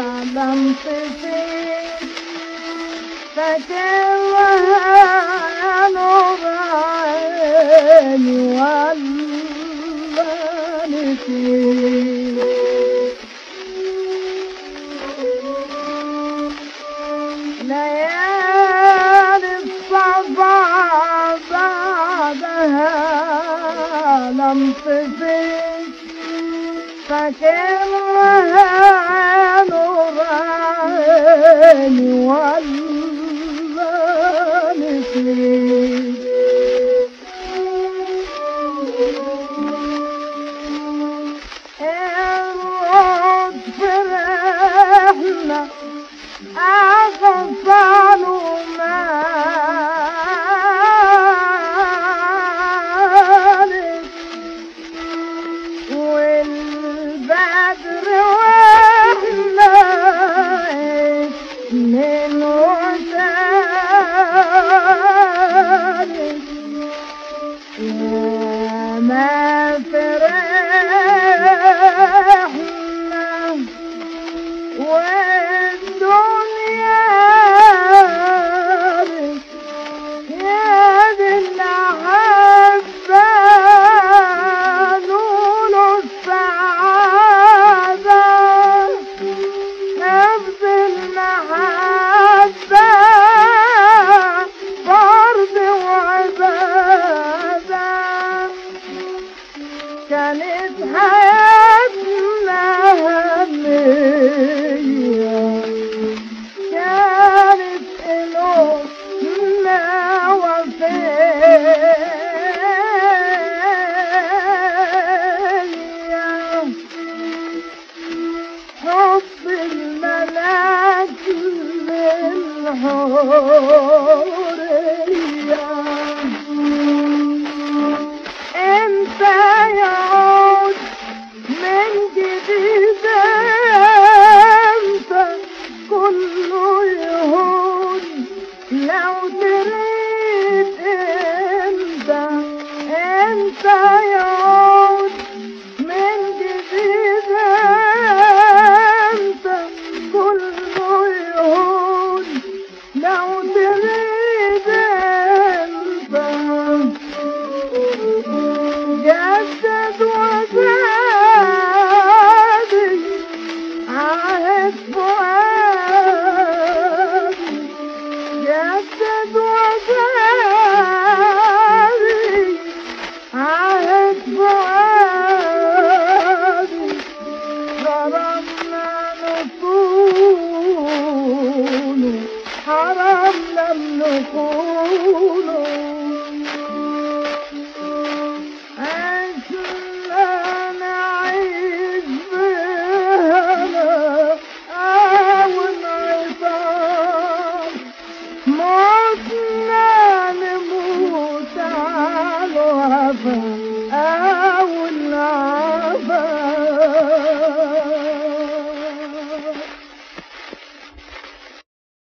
لم تفيد فكرها نور عيني ولا نسيت ليالي الصبا بعدها لم تفيد فكرها نور عيني ولا نسيت الرد فرحنا أغفل مالك والبدر واحنا من وسالك يا ما فرحنا والدنيا بك يا ذي الأحبة نور السعادة نبذ المحبة فرض وعبادة كانت حياتنا هنية كانت قلوبنا وفية حب الملاك للحورية انت يعود من جديد انت كله يهون لو تريد انت انت يعود من جديد انت كله يهون لو تريد انت جدد وزادي عهد